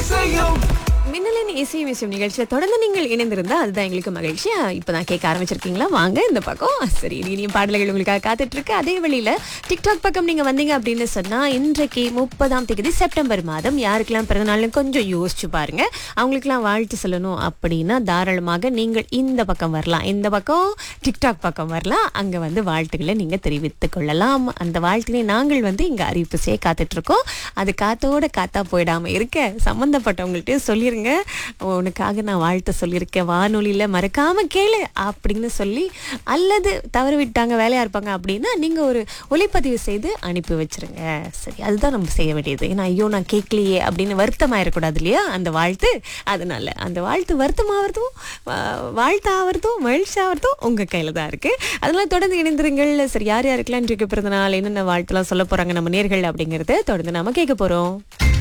இசையும் மின்னலின் இசை விஷயம் நிகழ்ச்சியில தொடர்ந்து நீங்கள் இணைந்திருந்தா அதுதான் எங்களுக்கு மகிழ்ச்சியா இப்பதான் கேட்க ஆரம்பிச்சிருக்கீங்களா வாங்க இந்த பக்கம் சரி இனியும் பாடல்கள் உங்களுக்காக காத்துட்டு இருக்கு அதே வழியில டிக்டாக் பக்கம் நீங்க வந்தீங்க அப்படின்னு சொன்னா இன்றைக்கு முப்பதாம் தேதி செப்டம்பர் மாதம் யாருக்கெல்லாம் பிறந்த நாள்னு கொஞ்சம் யோசிச்சு பாருங்க அவங்களுக்கெல்லாம் வாழ்த்து சொல்லணும் அப்படின்னா தாராளமாக நீங்கள் இந்த பக்கம் வரலாம் இந்த பக்கம் டிக்டாக் பக்கம் வரலாம் அங்க வந்து வாழ்த்துக்களை நீங்க தெரிவித்துக் கொள்ளலாம் அந்த வாழ்த்தினை நாங்கள் வந்து இங்க அறிவிப்பு செய்ய காத்துட்டு இருக்கோம் அது காத்தோட காத்தா போயிடாம இருக்க சம்பந்தப்பட்டவங்கள்ட்ட சொல்லிருங்க உனக்காக நான் வாழ்த்து சொல்லியிருக்கேன் வானொலியில மறக்காம கேளு அப்படின்னு சொல்லி அல்லது தவறு விட்டாங்க வேலையா இருப்பாங்க அப்படின்னா நீங்க ஒரு ஒளிப்பதிவு செய்து அனுப்பி வச்சிருங்க சரி அதுதான் நம்ம செய்ய வேண்டியது ஏன்னா ஐயோ நான் கேட்கலையே அப்படின்னு வருத்தமாயிடக்கூடாது இல்லையா அந்த வாழ்த்து அதனால அந்த வாழ்த்து வருத்தமாகறதும் வாழ்த்து ஆகிறதும் மகிழ்ச்சி ஆகிறதும் உங்க கையில தான் இருக்கு அதனால தொடர்ந்து இணைந்திருங்கள் சரி யார் யாருக்கெல்லாம் இன்றைக்கு பிறந்த நாள் என்னென்ன வாழ்த்துலாம் சொல்ல போறாங்க நம்ம நேர்கள் அப்படிங்கறத தொடர்ந்து நாம கேட்க போறோம்